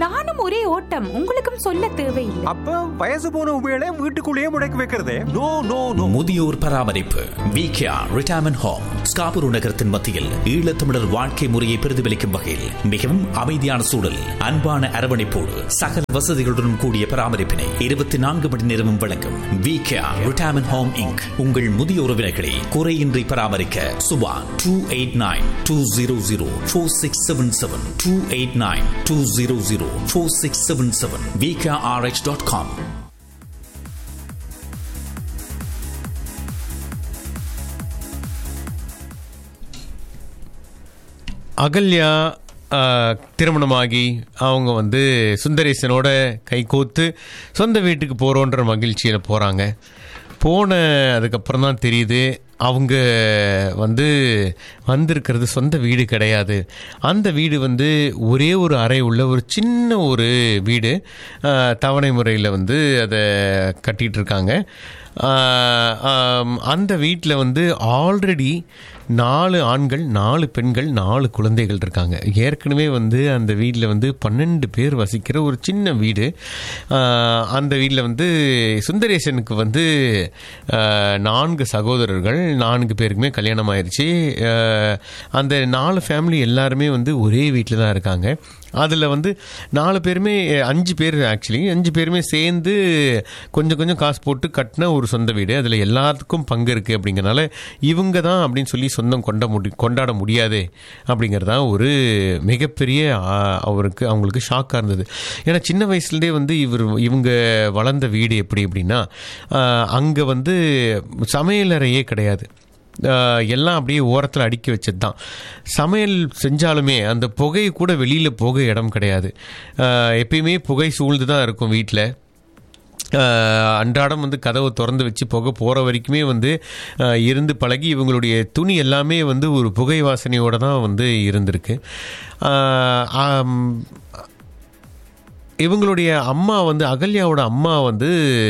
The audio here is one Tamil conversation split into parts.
நானும் ஒரே ஓட்டம் உங்களுக்கும் சொல்ல தேவையில்லை அப்ப வயசு போன உபயோக வீட்டுக்குள்ளேயே முடக்கி வைக்கிறதே நோ நோ நோ முதியோர் பராமரிப்பு விகேஆர் ரிட்டையர்மெண்ட் ஹோம் ஸ்காபூர் நகரத்தின் மத்தியில் ஈழத்தமிழர் வாழ்க்கை முறையை பிரதிபலிக்கும் வகையில் மிகவும் அமைதியான சூழல் அன்பான அரவணைப்போடு சகல வசதிகளுடன் கூடிய பராமரிப்பினை இருபத்தி நான்கு மணி நேரமும் வழங்கும் விகேஆர் ரிட்டையர்மெண்ட் ஹோம் இங்க் உங்கள் முதிய உறவினர்களை குறையின்றி பராமரிக்க Subha two eight nine two zero zero four six seven seven two eight nine two zero zero four six seven seven VKRH dot com Ahalya ஆ, திருமணமாகி அவங்க வந்து சுந்தரேசனோட கைகோத்து சொந்த வீட்டுக்கு போகிறோன்ற மகிழ்ச்சியில் போகிறாங்க போன அதுக்கப்புறம் தான் தெரியுது அவங்க வந்து வந்திருக்கிறது சொந்த வீடு கிடையாது அந்த வீடு வந்து ஒரே ஒரு அறை உள்ள ஒரு சின்ன ஒரு வீடு ஆ, தவணை முறையில் வந்து அதை கட்டிகிட்டு இருக்காங்க ஆ, ஆம், அந்த வீட்டில் வந்து ஆல்ரெடி நாலு ஆண்கள் நாலு பெண்கள் நாலு குழந்தைகள் இருக்காங்க ஏற்கனவே வந்து அந்த வீட்டில் வந்து பன்னெண்டு பேர் வசிக்கிற ஒரு சின்ன வீடு ஆஹ் அந்த வீட்டில் வந்து சுந்தரேசனுக்கு வந்து ஆஹ் நான்கு சகோதரர்கள் நான்கு பேருக்குமே கல்யாணம் ஆயிடுச்சு ஆஹ் அந்த நாலு ஃபேமிலி எல்லாருமே வந்து ஒரே வீட்டில் தான் இருக்காங்க அதில் வந்து நாலு பேருமே அஞ்சு பேர் ஆக்சுவலி அஞ்சு பேருமே சேர்ந்து கொஞ்சம் கொஞ்சம் காசு போட்டு கட்டின ஒரு சொந்த வீடு அதில் எல்லாத்துக்கும் பங்கு இருக்குது அப்படிங்கிறனால இவங்க தான் அப்படின்னு சொல்லி சொந்தம் கொண்ட முடி கொண்டாட முடியாது அப்படிங்கிறது தான் ஒரு மிகப்பெரிய ஆ, அவருக்கு அவங்களுக்கு ஷாக்காக இருந்தது ஏன்னா சின்ன வயசுலேருந்தே வந்து இவர் இவங்க வளர்ந்த வீடு எப்படி அப்படின்னா அங்கே வந்து சமையலறையே கிடையாது ஆஹ் எல்லாம் அப்படியே ஓரத்தில் அடுக்கி வச்சது தான் சமையல் செஞ்சாலுமே அந்த புகை கூட வெளியில் போக இடம் கிடையாது ஆஹ் எப்பயுமே புகை சூழ்ந்து தான் இருக்கும் வீட்டில் அன்றாடம் வந்து கதவை திறந்து வச்சு புகை போகிற வரைக்குமே வந்து ஆஹ் இருந்து பழகி இவங்களுடைய துணி எல்லாமே வந்து ஒரு புகை வாசனையோடு தான் வந்து இருந்திருக்கு ஆஹ் ஆம், இவங்களுடைய அம்மா வந்து அகல்யாவோட அம்மா வந்து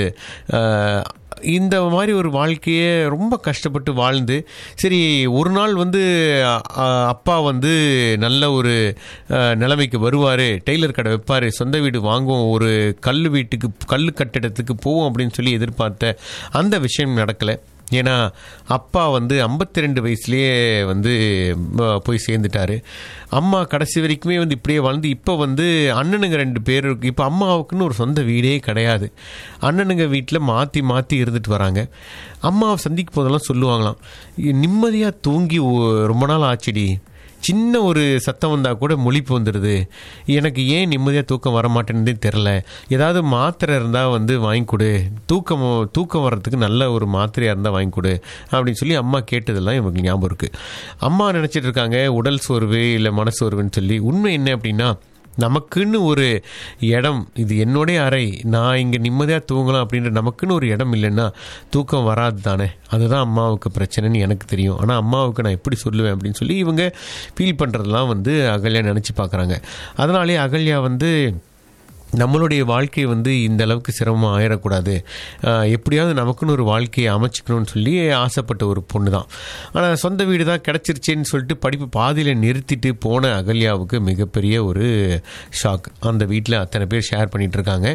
அஹ், இந்த மாதிரி ஒரு வாழ்க்கையை ரொம்ப கஷ்டப்பட்டு வாழ்ந்து சரி ஒரு நாள் வந்து அஹ், அப்பா வந்து நல்ல ஒரு அஹ், நிலைமைக்கு வருவார் டெய்லர் கடை வைப்பார் சொந்த வீடு வாங்குவோம் ஒரு கல் வீட்டுக்கு கல் கட்டிடத்துக்கு போவோம் அப்படின்னு சொல்லி எதிர்பார்த்த அந்த விஷயம் நடக்கலை ஏன்னா அப்பா வந்து 52 ரெண்டு வயசுலேயே வந்து ம, போய் சேர்ந்துட்டாரு அம்மா கடைசி வரைக்குமே வந்து இப்படியே வாழ்ந்து இப்போ வந்து அண்ணனுங்க ரெண்டு பேர் இருக்கு இப்போ அம்மாவுக்குன்னு ஒரு சொந்த வீடே கிடையாது அண்ணனுங்க வீட்டில் மாற்றி மாற்றி இருந்துட்டு வராங்க அம்மாவை சந்திக்கும் போதெல்லாம் சொல்லுவாங்களாம் நிம்மதியாக தூங்கி ஒ- ரொம்ப நாள் ஆச்சுடி சின்ன ஒரு சத்தம் வந்தால் கூட மொழிப்பு வந்துடுது எனக்கு ஏன் நிம்மதியாக தூக்கம் வர மாட்டேன்னே தெரில ஏதாவது மாத்திரை இருந்தால் வந்து வாங்கி கொடு தூக்கம் தூக்கம் வர்றதுக்கு நல்ல ஒரு மாத்திரையாக இருந்தால் வாங்கி கொடு அப்படின்னு சொல்லி அம்மா கேட்டதெல்லாம் எனக்கு ஞாபகம் இருக்குது அம்மா நினச்சிட்டு இருக்காங்க உடல் சோர்வு இல்லை மனசோர்வுன்னு சொல்லி உண்மை என்ன அப்படின்னா நமக்குன்னு ஒரு இடம் இது என்னுடைய அறை நான் இங்கே நிம்மதியாக தூங்கலாம் அப்படின்ற நமக்குன்னு ஒரு இடம் இல்லைன்னா தூக்கம் வராது தானே அதுதான் அம்மாவுக்கு பிரச்சனைன்னு எனக்கு தெரியும் ஆனால் அம்மாவுக்கு நான் எப்படி சொல்லுவேன் அப்படின்னு சொல்லி இவங்க ஃபீல் பண்ணுறதெல்லாம் வந்து அகல்யா நினச்சி பார்க்குறாங்க அதனாலே அகல்யா வந்து நம்மளுடைய வாழ்க்கை வந்து இந்த அளவுக்கு சிரமமாக ஆயிடக்கூடாது ஆஹ் எப்படியாவது நமக்குன்னு ஒரு வாழ்க்கையை அமைச்சிக்கணும்னு சொல்லி ஆசைப்பட்ட ஒரு பொண்ணு தான் ஆனால் சொந்த வீடு தான் கிடச்சிருச்சேன்னு சொல்லிட்டு படிப்பு பாதியில் நிறுத்திட்டு போன அகல்யாவுக்கு மிகப்பெரிய ஒரு ஷாக் அந்த வீட்டில் அத்தனை பேர் ஷேர் பண்ணிட்டு இருக்காங்க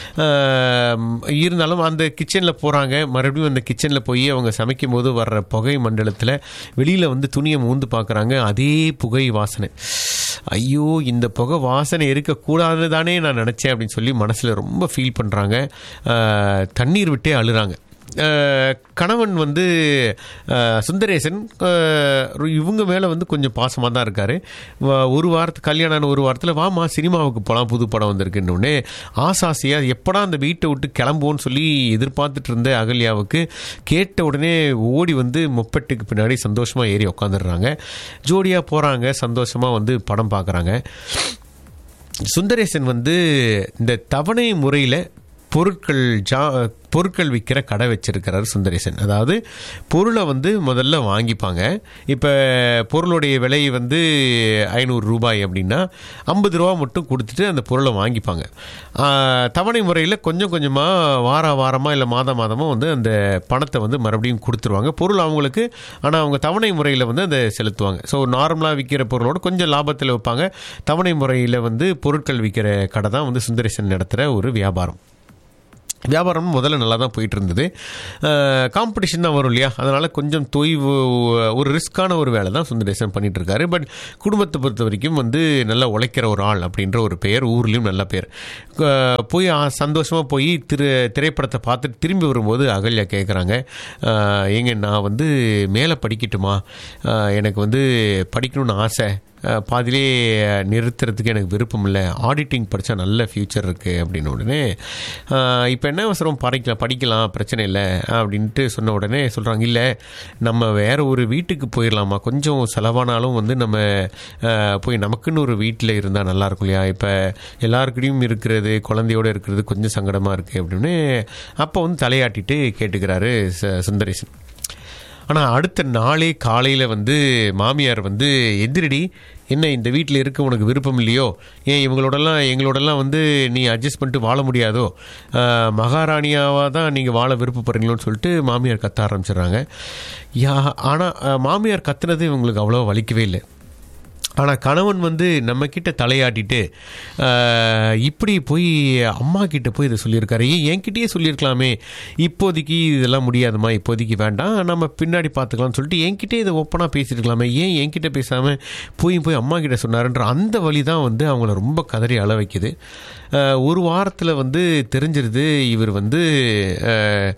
ஆஹ் இருந்தாலும் அந்த கிச்சனில் போகிறாங்க மறுபடியும் அந்த கிச்சனில் போய் அவங்க சமைக்கும் போது வர்ற புகை மண்டலத்தில் வெளியில் வந்து துணியை மூந்து பார்க்குறாங்க அதே புகை வாசனை ஐயோ இந்த புகை வாசனை இருக்கக்கூடாது தானே நான் நினச்சேன் அப்படின்னு சொல்லி மனசில் ரொம்ப ஃபீல் பண்ணுறாங்க தண்ணீர் விட்டே அழுறாங்க அஹ், கணவன் வந்து அஹ், சுந்தரேசன் அஹ், இவங்க மேலே வந்து கொஞ்சம் பாசமாக தான் இருக்கார் ஒரு வாரத்து கல்யாணம் ஆன ஒரு வாரத்தில் வாமா சினிமாவுக்கு போகலாம் புது படம் வந்திருக்குன்னொடனே ஆசாசியாக எப்படா அந்த வீட்டை விட்டு கிளம்புவோன்னு சொல்லி எதிர்பார்த்துட்டு இருந்த அகல்யாவுக்கு கேட்ட உடனே ஓடி வந்து முப்பெட்டுக்கு பின்னாடி சந்தோஷமாக ஏறி உட்காந்துடுறாங்க ஜோடியாக போகிறாங்க சந்தோஷமாக வந்து படம் பார்க்குறாங்க சுந்தரேசன் வந்து இந்த தவணை முறையில் பொருட்கள் ஜா பொருட்கள் விற்கிற கடை வச்சிருக்கிறார் சுந்தரேசன் அதாவது பொருளை வந்து முதல்ல வாங்கிப்பாங்க இப்போ பொருளுடைய விலை வந்து ஐநூறு ரூபாய் அப்படின்னா ஐம்பது ரூபா மட்டும் கொடுத்துட்டு அந்த பொருளை வாங்கிப்பாங்க ஆஹ், தவணை முறையில் கொஞ்சம் கொஞ்சமாக வார வாரமாக இல்லை மாதம் மாதமாக வந்து அந்த பணத்தை வந்து மறுபடியும் கொடுத்துருவாங்க பொருள் அவங்களுக்கு ஆனால் அவங்க தவணை முறையில் வந்து அதை செலுத்துவாங்க ஸோ நார்மலாக விற்கிற பொருளோட கொஞ்சம் லாபத்தில் வைப்பாங்க தவணை முறையில் வந்து பொருட்கள் விற்கிற கடை தான் வந்து சுந்தரேசன் நடத்துகிற ஒரு வியாபாரம் வியாபாரம் முதல்ல நல்லா தான் போயிட்டு இருந்தது காம்படிஷன் தான் வரும் இல்லையா அதனால் கொஞ்சம் தொய்வு ஒரு ரிஸ்க்கான ஒரு வேலை தான் சுந்தரேசன் பண்ணிட்டு இருக்காரு பட் குடும்பத்தை பொறுத்த வரைக்கும் வந்து நல்லா உழைக்கிற ஒரு ஆள் அப்படின்ற ஒரு பெயர் ஊர்லேயும் நல்ல பேர் அஹ், போய் சந்தோஷமாக போய் திரு திரைப்படத்தை பார்த்துட்டு திரும்பி வரும்போது அகல்யா கேட்குறாங்க ஏங்க நான் வந்து மேலே படிக்கட்டுமா அஹ், எனக்கு வந்து படிக்கணும்னு ஆசை அஹ், பாதியிலே நிறுத்துறதுக்கு எனக்கு விருப்பம் இல்லை ஆடிட்டிங் படித்தா நல்ல ஃப்யூச்சர் இருக்குது அப்படின்னு உடனே இப்போ என்ன அவசரம் படிக்கலாம் படிக்கலாம் பிரச்சனை இல்லை அப்படின்ட்டு சொன்ன உடனே சொல்கிறாங்க இல்லை நம்ம வேற ஒரு வீட்டுக்கு போயிடலாமா கொஞ்சம் செலவானாலும் வந்து நம்ம அஹ், போய் நமக்குன்னு ஒரு வீட்டில் இருந்தால் நல்லா இருக்கும் இல்லையா இப்போ எல்லாருக்கிட்டையும் இருக்கிறது குழந்தையோடு இருக்கிறது கொஞ்சம் சங்கடமாக இருக்குது அப்படின்னு அப்போ வந்து தலையாட்டிட்டு கேட்டுக்கிறாரு ச- சுந்தரேசன் ஆனால் அடுத்த நாளே காலையில் வந்து மாமியார் வந்து எதிரடி என்ன இந்த வீட்டில் இருக்க உனக்கு விருப்பம் இல்லையோ ஏன் இவங்களோடலாம் எங்களோடலாம் வந்து நீ அட்ஜஸ்ட் பண்ணிட்டு வாழ முடியாதோ ஆஹ், மகாராணியாவாக தான் நீங்கள் வாழ விருப்பப்படுறீங்களோன்னு சொல்லிட்டு மாமியார் கத்த ஆரம்பிச்சிடுறாங்க யா ஆனால் மாமியார் கத்துனது இவங்களுக்கு அவ்வளோ வலிக்கவே இல்லை ஆனால் கணவன் வந்து நம்ம கிட்ட தலையாட்டிட்டு ஆஹ், இப்படி போய் அம்மா கிட்ட போய் இதை சொல்லியிருக்காரு ஏன் என்கிட்டயே சொல்லியிருக்கலாமே இப்போதைக்கு இதெல்லாம் முடியாதுமா இப்போதைக்கு வேண்டாம் நம்ம பின்னாடி பார்த்துக்கலாம்னு சொல்லிட்டு என்கிட்டே இதை ஓப்பனாக பேசியிருக்கலாமே ஏன் என்கிட்ட பேசாமல் போய் போய் அம்மா கிட்ட சொன்னாருன்ற அந்த வழி தான் வந்து அவங்கள ரொம்ப கதறி அள வைக்குது ஆஹ், ஒரு வாரத்தில் வந்து தெரிஞ்சிருது இவர் வந்து ஆஹ்,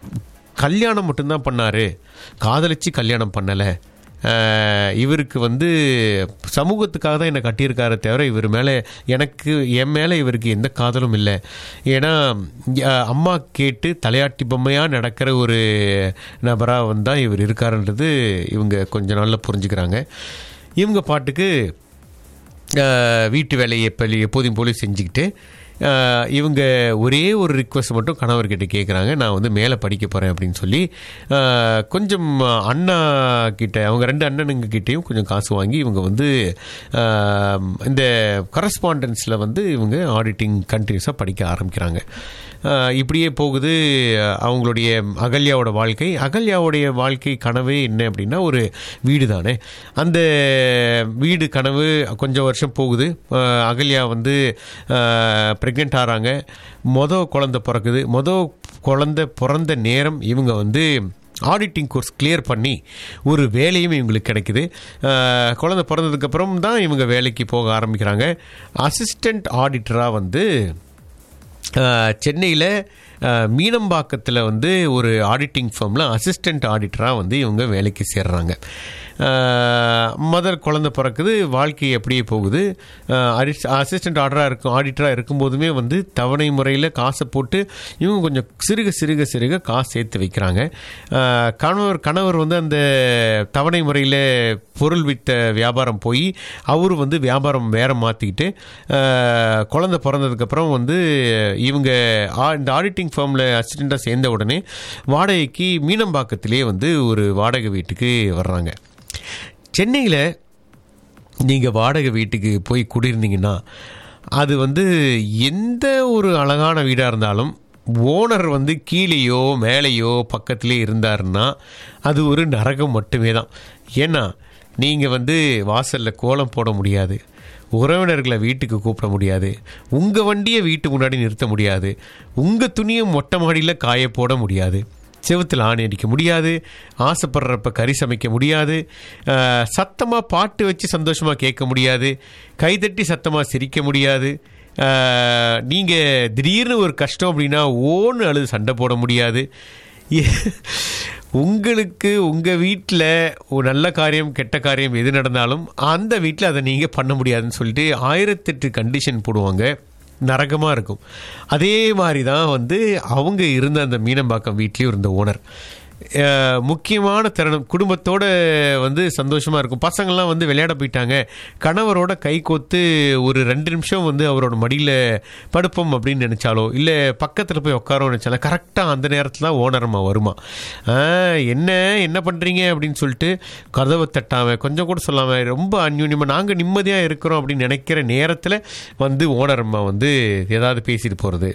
கல்யாணம் மட்டும்தான் பண்ணார் காதலிச்சு கல்யாணம் பண்ணலை ஆஹ் இவருக்கு வந்து சமூகத்துக்காக தான் என்னை கட்டியிருக்காரே தவிர இவர் மேலே எனக்கு என் மேலே இவருக்கு எந்த காதலும் இல்லை ஏன்னா அஹ் அம்மா கேட்டு தலையாட்டி பொம்மையாக நடக்கிற ஒரு நபராக வந்தால் இவர் இருக்காருன்றது இவங்க கொஞ்ச நாளில் புரிஞ்சுக்கிறாங்க இவங்க பாட்டுக்கு ஆஹ் வீட்டு வேலையை எப்போ எப்போதும் போல செஞ்சுக்கிட்டு ஆஹ் இவங்க ஒரே ஒரு ரிக்வஸ்ட் மட்டும் கணவர்கிட்ட கேட்குறாங்க நான் வந்து மேலே படிக்க போகிறேன் அப்படின்னு சொல்லி ஆஹ் கொஞ்சம் அண்ணா கிட்ட அவங்க ரெண்டு அண்ணனுங்க கிட்டேயும் கொஞ்சம் காசு வாங்கி இவங்க வந்து ஆஹ் இந்த கரஸ்பாண்டன்ஸில் வந்து இவங்க ஆடிட்டிங் கண்டினியூஸாக படிக்க ஆரம்பிக்கிறாங்க ஆஹ் இப்படியே போகுது அவங்களுடைய அகல்யாவோட வாழ்க்கை அகல்யாவுடைய வாழ்க்கை கனவே என்ன அப்படின்னா ஒரு வீடு தானே அந்த வீடு கனவு கொஞ்சம் வருஷம் போகுது ஆஹ் அகல்யா வந்து ப்ரெக்னென்ட் ஆகிறாங்க மொதல் குழந்தை பிறக்குது மொதல் குழந்தை பிறந்த நேரம் இவங்க வந்து ஆடிட்டிங் கோர்ஸ் கிளியர் பண்ணி ஒரு வேலையும் இவங்களுக்கு கிடைக்குது ஆஹ் குழந்தை பிறந்ததுக்கப்புறம் தான் இவங்க வேலைக்கு போக ஆரம்பிக்கிறாங்க அசிஸ்டண்ட் ஆடிட்டராக வந்து சென்னையில் மீனம்பாக்கத்தில் வந்து ஒரு ஆடிட்டிங் ஃபார்மில் அசிஸ்டண்ட் ஆடிட்டராக வந்து இவங்க வேலைக்கு சேர்றாங்க மதர் குழந்தை பிறக்குது வாழ்க்கை எப்படியே போகுது அசிஸ்டண்ட் ஆர்டராக இருக்கும் ஆடிட்டராக இருக்கும்போதுமே வந்து தவணை முறையில் காசை போட்டு இவங்க கொஞ்சம் சிறுக சிறுக சிறுக காசு சேர்த்து வைக்கிறாங்க ஆஹ் கணவர் கணவர் வந்து அந்த தவணை முறையில் பொருள் வித்த வியாபாரம் போய் அவரு வந்து வியாபாரம் வேற மாற்றிக்கிட்டு குழந்தை பிறந்ததுக்கப்புறம் வந்து இவங்க ஆ- இந்த ஆடிட்டிங் ஃபார்மில் அசிஸ்டண்ட்டாக சேர்ந்த உடனே வாடகைக்கு மீனம்பாக்கத்திலே வந்து ஒரு வாடகை வீட்டுக்கு வர்றாங்க சென்னையில் நீங்கள் வாடகை வீட்டுக்கு போய் குடியிருந்தீங்கன்னா அது வந்து எந்த ஒரு அழகான வீடாக இருந்தாலும் ஓனர் வந்து கீழேயோ மேலேயோ பக்கத்துலேயே இருந்தாருன்னா அது ஒரு நரகம் மட்டுமே தான் ஏன்னா நீங்கள் வந்து வாசலில் கோலம் போட முடியாது உறவினர்களை வீட்டுக்கு கூப்பிட முடியாது உங்கள் வண்டியை வீட்டு முன்னாடி நிறுத்த முடியாது உங்கள் துணியை மொட்டை மாடியில் காய போட முடியாது செவுத்தில் ஆணி அடிக்க முடியாது ஆசைப்படுறப்ப கறி சமைக்க முடியாது சத்தமாக பாட்டு வச்சு சந்தோஷமாக கேட்க முடியாது கைதட்டி சத்தமாக சிரிக்க முடியாது நீங்கள் திடீர்னு ஒரு கஷ்டம் அப்படின்னா ஓன்னு அழுது சண்டை போட முடியாது ஏ- உங்களுக்கு உங்கள் வீட்டில் ஒரு நல்ல காரியம் கெட்ட காரியம் எது நடந்தாலும் அந்த வீட்டில் அதை நீங்கள் பண்ண முடியாதுன்னு சொல்லிட்டு ஆயிரத்தெட்டு கண்டிஷன் போடுவாங்க நரகமாக இருக்கும் அதே மாதிரி தான் வந்து அவங்க இருந்த அந்த மீனம்பாக்கம் வீட்லேயும் இருந்த ஓனர் அஹ், முக்கியமான தருணம் குடும்பத்தோட வந்து சந்தோஷமா இருக்கும் பசங்கள்லாம் வந்து விளையாட போயிட்டாங்க கணவரோட கை கோத்து ஒரு ரெண்டு நிமிஷம் வந்து அவரோட மடியில் படுப்போம் அப்படின்னு நினைச்சாலோ இல்லை பக்கத்தில் போய் உட்காரோம் நினைச்சாலும் கரெக்டாக அந்த நேரத்தில் தான் ஓனரம்மா வருமா "ஆ, என்ன என்ன பண்ணுறீங்க அப்படின்னு சொல்லிட்டு கதவை தட்டாம கொஞ்சம் கூட சொல்லாம ரொம்ப அந்யூன்யமாக நாங்கள் நிம்மதியாக இருக்கிறோம் அப்படின்னு நினைக்கிற நேரத்தில் வந்து ஓனரம்மா வந்து ஏதாவது பேசிட்டு போகிறது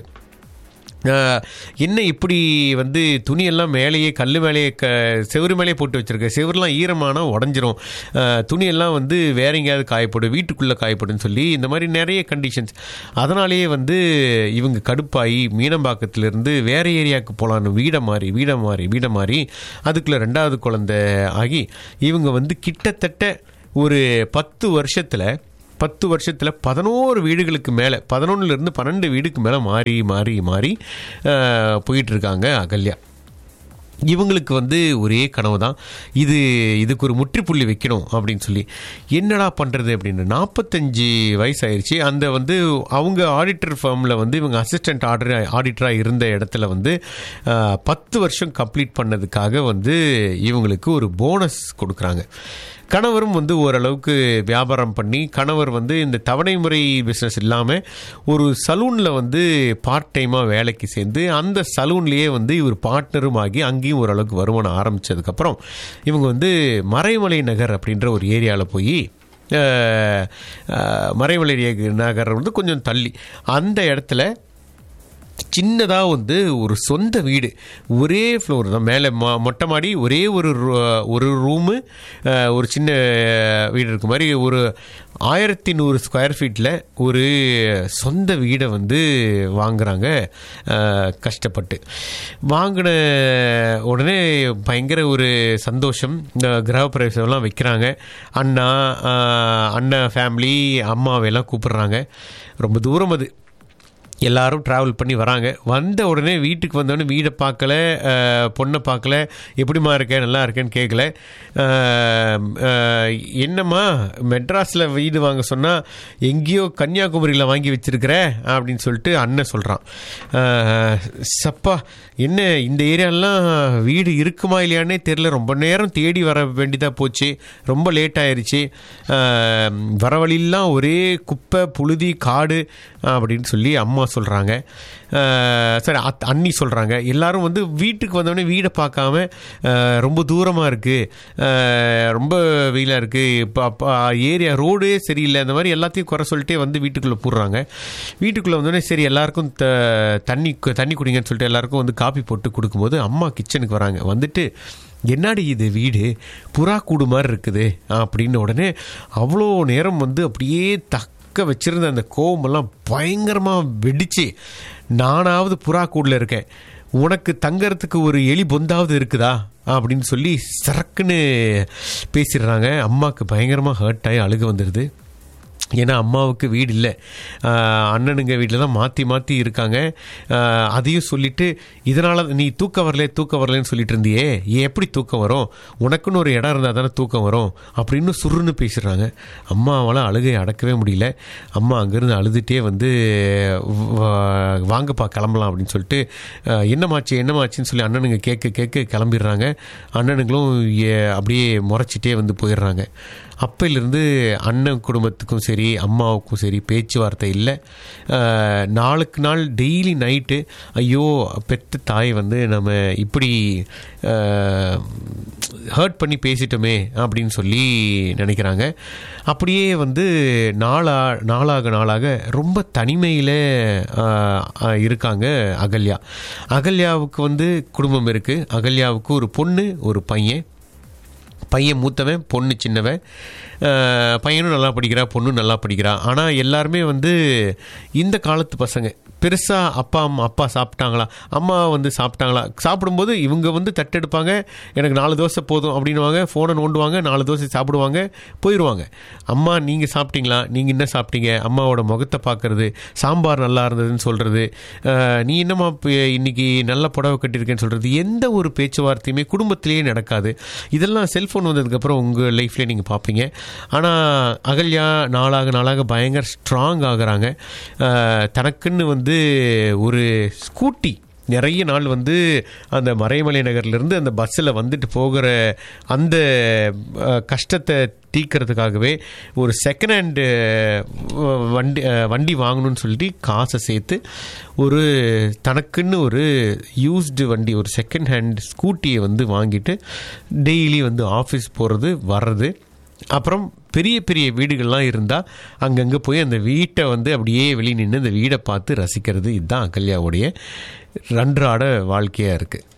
ஆஹ், என்ன இப்படி வந்து துணியெல்லாம் மேலேயே கல் மேலேயே க செவுரு மேலேயே போட்டு வச்சிருக்க செவுருலாம் ஈரமானா உடஞ்சிரும் ஆஹ், துணியெல்லாம் வந்து வேற எங்கேயாவது காயப்படும் வீட்டுக்குள்ளே காயப்படும்னு சொல்லி இந்த மாதிரி நிறைய கண்டிஷன்ஸ் அதனாலேயே வந்து இவங்க கடுப்பாகி மீனம்பாக்கத்திலிருந்து வேற ஏரியாவுக்கு போகலான்னு வீடை மாறி வீடை மாறி வீடை மாறி அதுக்குள்ளே ரெண்டாவது குழந்தை ஆகி இவங்க வந்து கிட்டத்தட்ட ஒரு பத்து வருஷத்தில் பத்து வருஷத்தில் பதினோரு வீடுகளுக்கு மேலே பதினொன்றுலேருந்து பன்னெண்டு வீடுக்கு மேலே மாறி மாறி மாறி அஹ், போயிட்டு இருக்காங்க அகல்யா இவங்களுக்கு வந்து ஒரே கனவு தான் இது இதுக்கு ஒரு முற்றுப்புள்ளி வைக்கணும் அப்படின்னு சொல்லி என்னடா பண்ணுறது அப்படின்னு நாற்பத்தஞ்சு வயசு ஆயிடுச்சு அந்த வந்து அவங்க ஆடிட்டர் ஃபார்மில் வந்து இவங்க அசிஸ்டன்ட் ஆர்டர் ஆடிட்டராக இருந்த இடத்துல வந்து அஹ், பத்து வருஷம் கம்ப்ளீட் பண்ணதுக்காக வந்து இவங்களுக்கு ஒரு போனஸ் கொடுக்குறாங்க கணவரும் வந்து ஓரளவுக்கு வியாபாரம் பண்ணி கணவர் வந்து இந்த தவணை முறை பிஸ்னஸ் இல்லாமல் ஒரு சலூனில் வந்து பார்ட் டைமாக வேலைக்கு சேர்ந்து அந்த சலூன்லேயே வந்து இவர் பார்ட்னரும் ஆகி அங்கேயும் ஓரளவுக்கு வருமானம் ஆரம்பித்ததுக்கப்புறம் இவங்க வந்து மறைமலை நகர் அப்படின்ற ஒரு ஏரியாவில் போய் அஹ், அஹ், மறைமலை நகர் வந்து கொஞ்சம் தள்ளி அந்த இடத்துல சின்னதாக வந்து ஒரு சொந்த வீடு ஒரே ஃப்ளோர் தான் மேலே மொ மொட்டை மாடி ஒரே ஒரு ரூ- ஒரு ரூமு அஹ், ஒரு சின்ன வீடு இருக்க மாதிரி ஒரு ஆயிரத்தி நூறு ஸ்கொயர் ஃபீட்டில் ஒரு சொந்த வீடை வந்து வாங்குறாங்க அஹ், கஷ்டப்பட்டு வாங்கின உடனே பயங்கர ஒரு சந்தோஷம் இந்த கிரகப்பிரவேசம்லாம் வைக்கிறாங்க அண்ணா அஹ், அண்ணன் ஃபேமிலி அம்மாவையெல்லாம் கூப்பிடுறாங்க ரொம்ப தூரம் அது எல்லாரும் ட்ராவல் பண்ணி வராங்க வந்த உடனே வீட்டுக்கு வந்தோடனே வீடை பார்க்கல அஹ், பொண்ணை பார்க்கல எப்படிம்மா இருக்கேன் நல்லா இருக்கேன்னு கேட்கல அஹ், அஹ், என்னம்மா மெட்ராஸில் வீடு வாங்க சொன்னால் எங்கேயோ கன்னியாகுமரியில் வாங்கி வச்சிருக்கிற அப்படின்னு சொல்லிட்டு அண்ணன் சொல்கிறான் சப்பா என்ன இந்த ஏரியாலாம் வீடு இருக்குமா இல்லையானே தெரில ரொம்ப நேரம் தேடி வர வேண்டியதாக போச்சு ரொம்ப லேட் ஆயிருச்சு அஹ், வர வழியெல்லாம் ஒரே குப்பை புழுதி காடு அப்படின்னு சொல்லி அம்மா சொல்கிறாங்க சரி அத் அண்ணி சொல்கிறாங்க எல்லாரும் வந்து வீட்டுக்கு வந்தோடனே வீடை பார்க்காம அஹ், ரொம்ப தூரமாக இருக்குது ரொம்ப வெயிலாக இருக்குது இப்போ அப்போ ஏரியா ரோடே சரியில்லை அந்த மாதிரி எல்லாத்தையும் குறை சொல்லிட்டே வந்து வீட்டுக்குள்ளே போடுறாங்க வீட்டுக்குள்ளே வந்தோடனே சரி எல்லாருக்கும் த தண்ணி கு- தண்ணி குடிங்கன்னு சொல்லிட்டு எல்லாருக்கும் வந்து காப்பி போட்டு கொடுக்கும்போது அம்மா கிச்சனுக்கு வராங்க வந்துட்டு என்னடி இது வீடு புறா கூடு மாதிரி இருக்குது அப்படின்னு உடனே அவ்வளோ நேரம் வந்து அப்படியே தக்க வச்சிருந்த அந்த கோவமெல்லாம் பயங்கரமாக வெடிச்சு நானாவது புறா கூடில் இருக்கேன் உனக்கு தங்கறதுக்கு ஒரு எலி பொந்தாவது இருக்குதா அப்படின்னு சொல்லி சரக்குன்னு பேசிடுறாங்க அம்மாவுக்கு பயங்கரமாக ஹர்ட் ஆகி அழுக வந்துடுது ஏன்னா அம்மாவுக்கு வீடு இல்லை ஆஹ் அண்ணனுங்க வீட்டில் தான் மாற்றி மாற்றி இருக்காங்க ஆஹ் அதையும் சொல்லிட்டு இதனால் நீ தூக்கம் வரல தூக்கம் வரலன்னு சொல்லிட்டு இருந்தியே ஏன் எப்படி தூக்கம் வரும் உனக்குன்னு ஒரு இடம் இருந்தால் தானே தூக்கம் வரும் அப்படின்னு சுருன்னு பேசுகிறாங்க அம்மாவால் அழுகை அடக்கவே முடியல அம்மா அங்கேருந்து அழுதுகிட்டே வந்து வா- வாங்கப்பா கிளம்பலாம் அப்படின்னு சொல்லிட்டு ஆஹ் என்னமாச்சு என்னமாச்சுன்னு சொல்லி அண்ணனுங்க கேட்க கேட்க கிளம்பிடுறாங்க அண்ணனுங்களும் ஏ- அப்படியே முறைச்சிட்டே வந்து போயிடுறாங்க அப்பையிலிருந்து அண்ணன் குடும்பத்துக்கும் சரி அம்மாவுக்கும் சரி பேச்சுவார்த்தை இல்லை அஹ், நாளுக்கு நாள் டெய்லி நைட்டு ஐயோ பெத்த தாய் வந்து நம்ம இப்படி ஹர்ட் பண்ணி பேசிட்டோமே அப்படின்னு சொல்லி நினைக்கிறாங்க அப்படியே வந்து நாளா நாளாக நாளாக ரொம்ப தனிமையில் இருக்காங்க அகல்யா அகல்யாவுக்கு வந்து குடும்பம் இருக்குது அகல்யாவுக்கு ஒரு பொண்ணு ஒரு பையன் பையன் மூத்தவன் பொண்ணு சின்னவன் அஹ், பையனும் நல்லா படிக்கிறா பொண்ணும் நல்லா படிக்கிறா ஆனால் எல்லாருமே வந்து இந்த காலத்து பசங்க பெருசாக அப்பா அம்மா அப்பா சாப்பிட்டாங்களா அம்மா வந்து சாப்பிட்டாங்களா சாப்பிடும்போது இவங்க வந்து தட்டெடுப்பாங்க எனக்கு நாலு தோசை போதும் அப்படின்னுவாங்க ஃபோனை நோண்டுவாங்க நாலு தோசை சாப்பிடுவாங்க போயிடுவாங்க அம்மா நீங்கள் சாப்பிட்டீங்களா நீங்கள் என்ன சாப்பிட்டீங்க அம்மாவோட முகத்தை பார்க்கறது சாம்பார் நல்லா இருந்ததுன்னு சொல்கிறது நீ என்னம்மா இப்ப இன்னைக்கு நல்ல புடவை கட்டியிருக்கேன்னு சொல்கிறது எந்த ஒரு பேச்சுவார்த்தையுமே குடும்பத்திலேயே நடக்காது இதெல்லாம் செல்ஃபோன் வந்ததுக்கப்புறம் உங்கள் லைஃப்லேயே நீங்கள் பார்ப்பீங்க ஆனால் அகல்யா நாளாக நாளாக பயங்கர ஸ்ட்ராங் ஆகுறாங்க அஹ், தனக்குன்னு வந்து ஒரு ஸ்கூட்டி நிறைய நாள் வந்து அந்த மறைமலை நகர்லேருந்து அந்த பஸ்ஸில் வந்துட்டு போகிற அந்த அஹ், கஷ்டத்தை தீர்க்கறதுக்காகவே ஒரு செகண்ட் ஹேண்டு வண்டி அஹ், வண்டி வாங்கணும்னு சொல்லிட்டு காசை சேர்த்து ஒரு தனக்குன்னு ஒரு யூஸ்டு வண்டி ஒரு செகண்ட் ஹேண்ட் ஸ்கூட்டியை வந்து வாங்கிட்டு டெய்லி வந்து ஆஃபீஸ் போகிறது வர்றது அப்புறம் பெரிய பெரிய வீடுகள்லாம் இருந்தால் அங்கங்கே போய் அந்த வீட்டை வந்து அப்படியே வெளியே நின்று அந்த வீடை பார்த்து ரசிக்கிறது இதுதான் அகல்யாவுடைய அன்றாட வாழ்க்கையாக இருக்குது